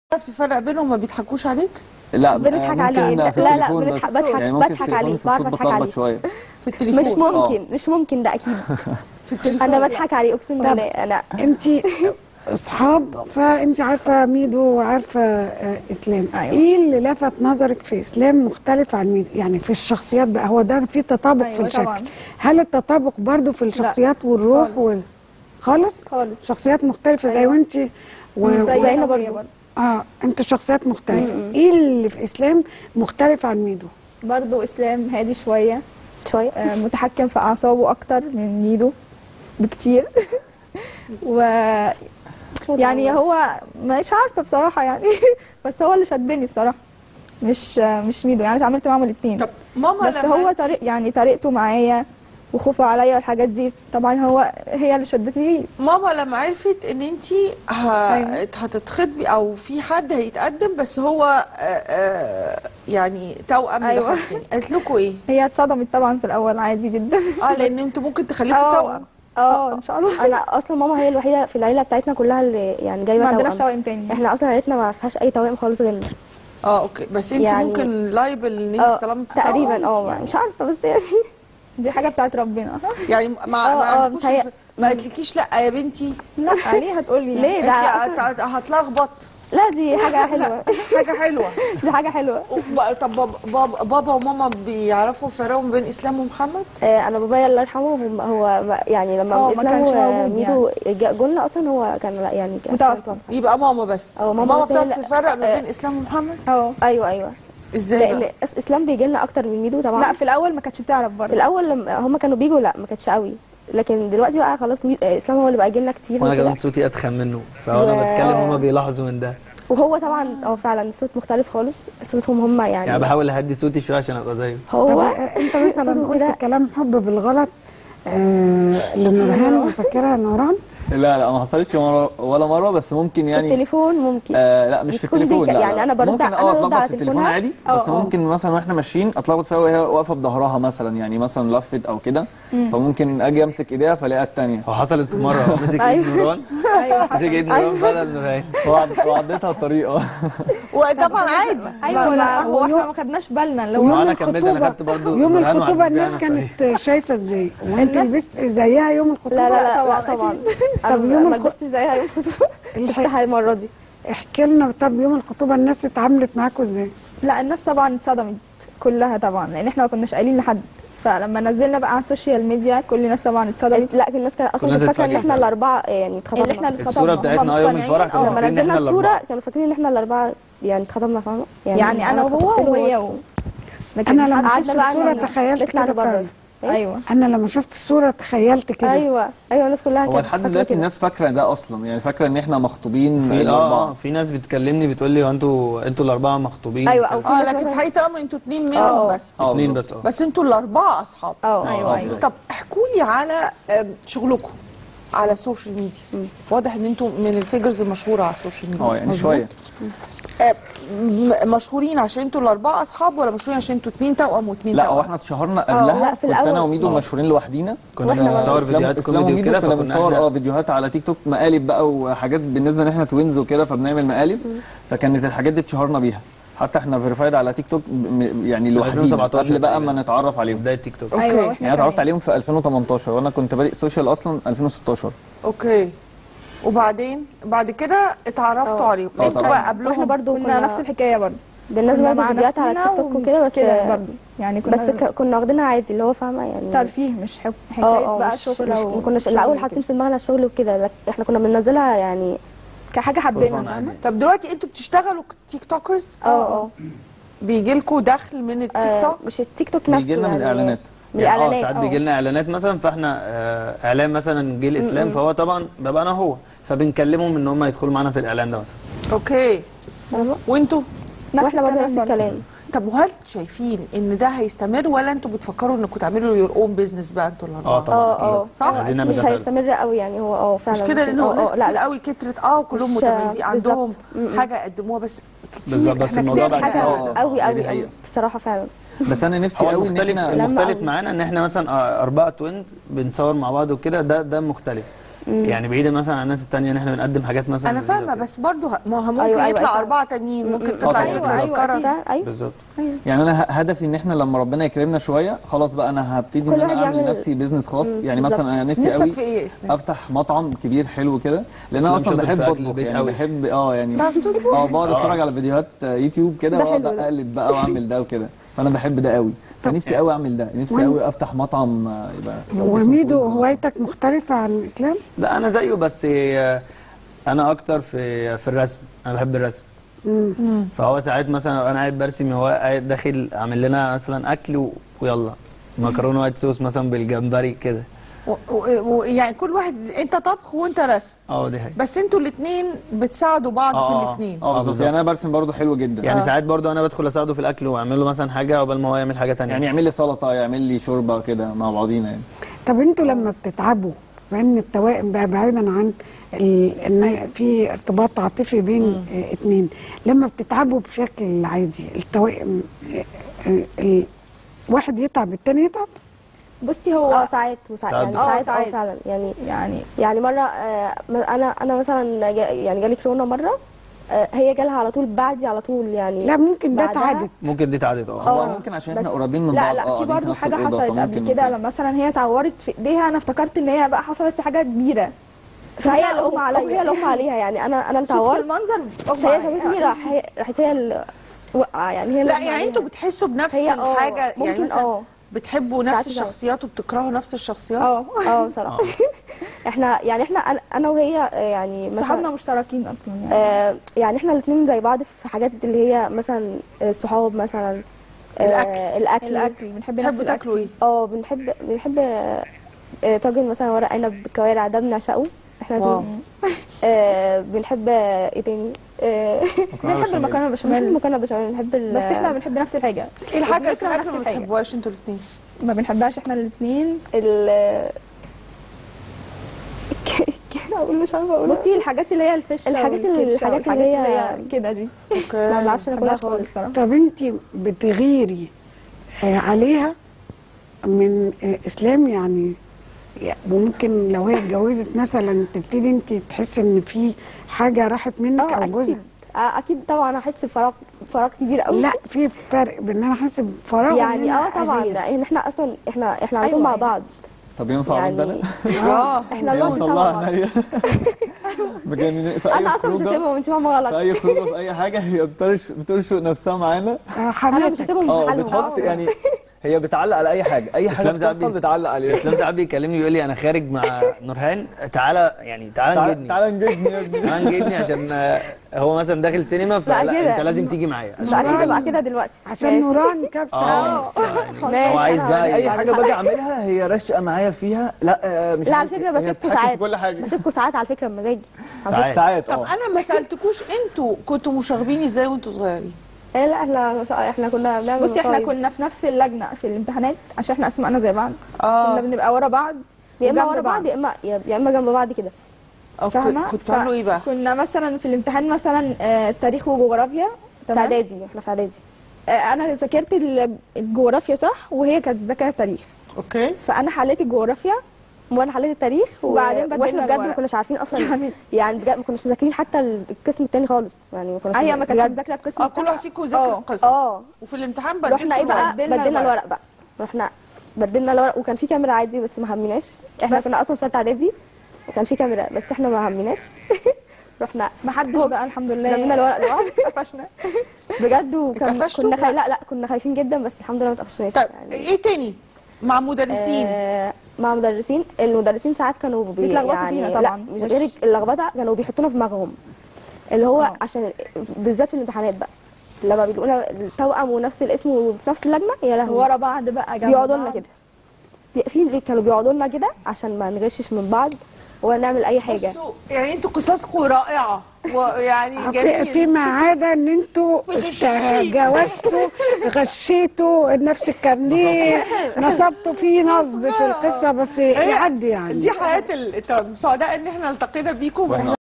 تعرف تفرق بينهم ما بيضحكوش عليك لا بنضحك آه، عليه. ممكن في لا، لا، التليفون بنضحك- بس. بضحك- يعني ممكن بضحك في عليه، التليفون بعرف الصوت أضحك بتلخبط عليه. شويه في التليفون مش ممكن مش ممكن ده اكيد في التليفون انا بضحك عليه اقسم بالله انا انت اصحاب فانت عارفه ميدو وعارفه آه، اسلام أيوة. ايه اللي لفت نظرك في اسلام مختلف عن ميدو يعني في الشخصيات بقى هو ده في تطابق في أيوة الشكل طبعا. هل التطابق برضو في الشخصيات والروح خالص. وال... خالص خالص شخصيات مختلفه زي أيوة. وانت و... زي زينا انا برضو. برضه برضه اه انتوا شخصيات مختلفه ايه اللي في اسلام مختلف عن ميدو برضه اسلام هادي شويه شويه آه، متحكم في اعصابه اكتر من ميدو بكتير و يعني هو مش عارفه بصراحه يعني بس هو اللي شدني بصراحه مش آه، مش ميدو يعني اتعاملت معاهم الاثنين طب ماما بس لما هو انت- طريق يعني طريقته معايا وخوفه عليا والحاجات دي طبعا هو هي اللي شدتني ماما لما عرفت ان انت ه... أيوة. هتتخطبي او في حد هيتقدم بس هو آه، آه، يعني توأم أيوة. لحد تاني قالت لكم ايه؟ هي اتصدمت طبعا في الاول عادي جدا اه لان انتوا ممكن تخلفوا توأم اه ان شاء الله انا اصلا ماما هي الوحيده في العيله بتاعتنا كلها اللي يعني جايبه ما عندناش توأم توأم تاني احنا اصلا عيلتنا ما فيهاش اي توائم خالص غيرنا اه اوكي بس انت يعني- ممكن لايبل ان اه انت طالما انت تقريبا توأم. اه مش عارفه بس يعني دي حاجه بتاعت ربنا يعني ما ما اه، اه، عندكوش متهيأ- ما قالتلكيش لا يا بنتي لا ليه هتقولي يعني؟ ليه؟ ده قالت أصلاً- لي هتلخبط لا دي حاجه حلوه حاجه حلوه دي حاجه حلوه وب- طب بابا, بابا, بابا وماما بيعرفوا يفرقوا بين اسلام ومحمد؟ آه، انا بابايا الله يرحمه هم- هو ما- يعني اه، لما ما اسلام كانش موجود وميدو جا- جولنا اصلا هو كان لا يعني كان متوفى. متوفى. يبقى ماما بس اه، ماما ماما بس هي بتعرف اللي- تفرق ما اه. بين اسلام ومحمد؟ اه ايوه ايوه ازاي لان بقى؟ إس- اسلام بيجي لنا اكتر من ميدو طبعا لا في الاول ما كانتش بتعرف في برضه الاول لما هم كانوا بيجوا لا ما كانتش قوي لكن دلوقتي بقى خلاص مي... آه، اسلام هو اللي بقى يجي لنا كتير وانا وكده. كمان صوتي اتخن منه فانا و- بتكلم هما بيلاحظوا من ده وهو طبعا اه فعلا الصوت مختلف خالص صوتهم هم يعني, يعني بحاول اهدي صوتي شويه عشان ابقى زيه طب هو انت مثلا صوته قلت كده- كلام حب بالغلط آه لنورهان فاكرها نوران لا لا ما حصلتش مرة ولا مره بس ممكن في يعني التليفون ممكن آه لا مش في بتكون التليفون بيك- لا يعني لا. أنا برد- ممكن أنا اه برد اتلخبط على في التليفون تليفونها. عادي اه، بس اه. ممكن مثلا واحنا ماشيين اتلخبط فيها وهي واقفه بظهرها مثلا يعني مثلا لفت او كده فممكن اجي امسك ايديها فالاقيها الثانيه هو حصلت مره مسك ايد أيوة. نوران ايوه مسك ايد نوران بدل نوران وعديتها الطريقه وطبعا عادي ايوه لا هو هو احنا يوم- ما خدناش بالنا اللي ويوم هو وانا كملت انا الخطوبة- خدت برضه يوم نورهان الخطوبه وعديت الناس بيها أنا كانت شايفه ازاي وانت الناس- لبست زيها يوم الخطوبه لا لا لا طبعاً، طبعا طبعا طب انا يوم ما الخ- لبستش زيها يوم الخطوبه الح- شفتها المره دي احكي لنا طب يوم الخطوبه الناس اتعاملت معاكم ازاي لا الناس طبعا اتصدمت كلها طبعا لان احنا ما كناش قايلين لحد فلما نزلنا بقى على السوشيال ميديا كل الناس طبعا اتصدمت لا الناس كانت اصلا كلنا كانت فاكره ان اتفاجئت احنا فعلا. الاربعه يعني اتخطبنا اللي احنا اللي الصورة اتخطبنا بتاعتنا هم يوم مقتنعين. الفرح اه كنا لما فاكرين إن نزلنا إحنا الصوره الأربعة. كانوا فاكرين ان احنا الاربعه يعني اتخطبنا فاهمه يعني انا وهو اتخطبت له وهي وهو. و... لكن انا لما محدش شفت قعدنا بقى الصوره نطلع- تخيلت نطلع كده لبره. فعلا إيه؟ ايوه انا لما شفت الصوره تخيلت كده ايوه ايوه الناس كلها هو كانت لحد فاكرة دلوقتي كده. الناس فاكره ده اصلا يعني فاكره ان احنا مخطوبين في اه الاربعه في ناس بتكلمني بتقول لي هو انتوا انتوا الاربعه مخطوبين أيوة، أو في اه ناس لكن مثلاً- في الحقيقه طالما انتوا اتنين منهم اه. بس اه اتنين بالظبط. بس اه بس انتوا الاربعه اصحاب اه ايوه اه. ايوه طب احكوا لي على آم، شغلكم على السوشيال ميديا واضح ان انتوا من الفيجرز المشهوره على السوشيال ميديا اه يعني مظبوط؟ شويه آه، م- مشهورين عشان انتوا الاربعه اصحاب ولا مشهورين عشان انتوا اتنين توأم واتنين لا توأم؟ هو احنا اتشهرنا قبلها لا، في كنت انا الأول. وميدو اه. مشهورين لوحدينا كنا وإحنا بنصور إسلام- فيديوهات إسلام كوميدي وميدو وكده كنا فكنا بنصور اه احنا فيديوهات على تيك توك مقالب بقى وحاجات بالنسبه ان احنا توينز وكده فبنعمل مقالب فكانت الحاجات دي اتشهرنا بيها حتى احنا فيريفايد على تيك توك م- يعني لوحدينا 2017 قبل بقى ما تقريباً. نتعرف في عليهم بدايه تيك توك أوكي. ايوه واحنا يعني اتعرفت كمان. عليهم في 2018 وانا كنت بادئ سوشيال اصلا 2016 اوكي وبعدين بعد كده اتعرفتوا اه. عليهم اه انتوا طبعا. بقى واحنا قبلهم برضو كنا كنا نفس الحكايه برضه بالنسبه كنا برضو مع فيديوهات على نفسنا تيك توك وكده بس كده برضه يعني كنا بس ك- كنا واخدينها عادي اللي هو فاهمه يعني ترفيه مش حب اه حكايه اه بقى مش شغل مش و- ما كناش شغل الاول وكده. حاطين في دماغنا الشغل وكده لك- احنا كنا بننزلها يعني كحاجه حبينا فاهمه طب دلوقتي انتوا بتشتغلوا تيك توكرز اه اه بيجي لكم دخل من التيك آه، توك مش التيك توك نفسه بيجي لنا من يعني الاعلانات من يعني اه الاعلانات ساعات اه. بيجي لنا اعلانات مثلا فاحنا آه اعلان مثلا جه الاسلام فهو طبعا ببقى انا هو فبنكلمهم ان هم يدخلوا معانا في الاعلان ده مثلا اوكي فاهمة؟ وانتوا نفس واحنا برضه الكلام نفس برضه. الكلام طب وهل شايفين ان ده هيستمر ولا انتوا بتفكروا انكم تعملوا يور اون بزنس بقى انتوا الاربعه اه طبعا اه اه صح؟ عايزين نعمل مش ده فعلا. هيستمر قوي يعني هو اه فعلا مش كده ممكن. لان هو اه ناس اه كتير لا لا قوي كترت اه وكلهم مش- متميزين بالظبط. عندهم م- م. حاجه يقدموها بس كتير بالظبط، بس احنا الموضوع كتير بقى حاجه اه، حاجه اه، قوي هي دي قوي حقيقة. قوي بصراحه فعلا بس انا نفسي هو قوي ان المختلف احنا لما المختلف قوي. معانا ان احنا مثلا آه، اربعه تويند بنصور مع بعض وكده ده ده مختلف يعني بعيدا مثلا عن الناس التانية ان احنا بنقدم حاجات مثلا انا لذيذة فاهمه وكده. بس برضو ه- ما هو ممكن أيوة، أيوة، يطلع أيوة. اربعه تانيين ممكن اه تطلع طبعاً. الفكره ايوه تتكرر ايوه ايوه بالظبط يعني انا ه- هدفي ان احنا لما ربنا يكرمنا شويه خلاص بقى انا هبتدي كل ان انا واحد اعمل يعمل- لنفسي بيزنس خاص مم، يعني بالظبط. مثلا انا نفسي نفسك قوي في ايه يا اسلام؟ افتح مطعم كبير حلو كده لان انا اسلام اصلا شاطر في بحب أكل اطبخ البيت يعني قوي. بحب اه يعني تعرف تطبخ؟ اه بقعد آه. اتفرج على فيديوهات آه، يوتيوب كده ده واقعد حلو ده. اقلد بقى واعمل ده وكده فانا بحب ده قوي فنفسي قوي اعمل ده نفسي وين- قوي افتح مطعم آه، يبقى اسمه وميدو توينز. هوايتك مختلفة عن الإسلام؟ لا انا زيه بس آه، انا اكتر في في الرسم انا بحب الرسم مم. فهو ساعات مثلا انا قاعد برسم هو قاعد داخل عامل لنا مثلا اكل و- ويلا مكرونه وايت صوص مثلا بالجمبري كده و- و- و- يعني كل واحد انت طبخ وانت رسم اه دي حاجه بس انتوا الاثنين بتساعدوا بعض في آه. الاثنين اه بالظبط بالظبط. يعني انا برسم برضو حلو جدا يعني آه. ساعات برضو انا بدخل اساعده في الاكل واعمل له مثلا حاجه قبل ما هو يعمل حاجه تانية يعني يعمل لي سلطه يعمل لي شوربه كده مع بعضينا يعني طب انتوا لما بتتعبوا مع ان التوائم بقى بعيدا عن ال- ان في ارتباط عاطفي بين اه اتنين لما بتتعبوا بشكل عادي التوائم اه اه ال- واحد يتعب التاني يتعب بصي هو اه ساعات وساعات ساعات يعني بت- ساعات اه ساعات. فعلا يعني يعني يعني مره آه انا انا مثلا جا يعني جالي كورونا مره آه هي جالها على طول بعدي على طول يعني لا ممكن ده بعدها- تعادت ممكن دي تعدت اه هو آه، ممكن عشان بس- احنا قريبين من لا بعض لا اه في قاعدين برضه نفس حاجه الأوضة، حصلت فممكن قبل كده ممكن. لما مثلا هي اتعورت في ايديها انا افتكرت ان هي بقى حصلت في حاجه كبيره فهي فهي اللي الام أم عليا. هي الام عليها يعني انا انا شفت اتعورت المنظر هي شافتني راح هي راحت هي اللي وقع يعني هي اللي لا أم يعني عليها. انتوا بتحسوا بنفس هي اه الحاجه يعني ممكن مثلا اه بتحبوا ساعات نفس وساعات. الشخصيات وبتكرهوا نفس الشخصيات اه اه بصراحه احنا يعني احنا أنا- انا وهي آه، يعني مثلا صحابنا مشتركين اصلا يعني آه يعني احنا الاثنين زي بعض في حاجات اللي هي مثلا الصحاب مثلا آه، الأكل. الاكل الاكل بنحب نفس بتحبوا الاكل تاكلوا ايه؟ اه بنحب بنحب آه، آه، طاجن مثلا ورق عنب بالكوارع ده بنعشقه احنا واو. اتنين. آه بنحب آه، ايه تاني آه بنحب المكرونه بنحب بشاميل المكرونه بشاميل بنحب ال- بس احنا بنحب نفس الحاجه ايه الحاجه اللي في وبنكره الاكل نفس ما الحاجة. بتحبوهاش انتوا الاثنين؟ ما بنحبهاش احنا الاثنين ال كده اقول مش عارفه اقول بصي الحاجات اللي هي الفشه الحاجات اللي- والكرشة الحاجات والحاجات اللي اللي هي- هي كده دي ما اوكي بنعرفش ناكلها بحبهاش خالص خالص الصراحه طب انت بتغيري آه، عليها من آه، اسلام يعني يعني ممكن لو هي اتجوزت مثلا تبتدي انت تحسي ان في حاجه راحت منك اه او جوزك اكيد آه، اكيد طبعا هحس بفراغ فراغ كبير قوي لا في فرق بين ان انا احس بفراغ وإن يعني أنا اه طبعا أغير. لان احنا اصلا احنا احنا على أيوة، طول مع أيوة. بعض طب ينفع ارد يعني انا؟ اه احنا هي 24 ساعه مع مطلعه بعض عينيا بجنن في اي انا اصلا مش خروجه هسيبهم انت فاهمه غلط في اي خروجه في اي حاجه هي بترش بترشق نفسها معانا آه، انا مش حماتك هسيبهم في اه حالهم بتحط يعني هي بتعلق على اي حاجه اي حاجه إسلام زعبي. بتحصل بتعلق عليها اسلام ساعات بيكلمني يقول لي انا خارج مع نورهان تعالى يعني تعالى تعال- نجدني تعالى نجدني يا ابني تعالى نجدني عشان آه، هو مثلا داخل سينما فلا كده. انت لازم تيجي معايا مش اكيد ابقى كده دلوقتي عشان ماشي. نوران كبسه اه ماشي، هو عايز أنا بقى هعمل اي بعد حاجه كده. باجي اعملها هي راشقه معايا فيها لا آه، مش لا على عارف فكره إيه، هي بسيبكم بتتحكم في ساعات كل حاجه بسيبكم ساعات على فكره بمزاجي ساعات ساعات طب اه انا ما سالتكوش انتوا كنتوا مشاغبين ازاي وانتوا صغيرين؟ ايه لا احنا مش احنا كنا بنعمل بصي احنا مصايب. كنا في نفس اللجنه في الامتحانات عشان احنا اسمائنا زي بعض كنا اه بنبقى ورا بعض يا اما وجنب ورا بعض يا اما يا اما جنب بعض كده أو فاهمه كنتوا بتعملوا ايه بقى؟ كنا مثلا في الامتحان مثلا آه، تاريخ وجغرافيا في تمام اعدادي احنا في اعدادي آه، انا ذاكرت ال- الجغرافيا صح وهي كانت ذاكره تاريخ اوكي فانا حليت الجغرافيا وانا حليت التاريخ و- وبعدين بدلنا واحنا بجد ما الورق. كناش عارفين اصلا يعني يعني بجد ما كناش مذاكرين حتى القسم التاني خالص يعني ما كناش هي ما كانتش بجد. مذاكره في قسم اه كل واحد فيكم ذاكر اه. قسم اه وفي الامتحان بدلتوا رحنا ايه بقى بدلنا بدلنا الورق. الورق بقى رحنا بدلنا الورق وكان في كاميرا عادي بس ما همناش احنا بس. كنا اصلا في ثالثه اعدادي وكان في كاميرا بس احنا ما همناش رحنا ما حدش بقى الحمد لله رمينا الورق لبعض قفشنا بجد وكان اتقفشتوا؟ كنا خاي... لا لا كنا خايفين جدا بس الحمد لله ما اتقفشناش طيب يعني ايه تاني؟ مع مدرسين آه مع مدرسين المدرسين ساعات كانوا بي... بيتلخبطوا يعني فينا لا طبعاً. مش مش- غير اللخبطه كانوا بيحطونا في دماغهم اللي هو آه. عشان بالذات في الامتحانات بقى لما بيلاقونا التوأم ونفس الاسم وفي نفس اللجنه يا لهوي ورا بعض بقى جنب بيقعدوا لنا بعض. كده في- في اللي كانوا بيقعدوا لنا كده عشان ما نغشش من بعض ولا نعمل اي حاجه بصوا يعني انتوا قصصكم رائعه ويعني في جميل فيما عدا ان انتوا بتغششي. تجاوزتوا غشيتوا نفس الكارنيه نصبتوا فيه نصب في القصه بس يعدي يعني دي حياه ال... طب سعداء ان احنا التقينا بيكم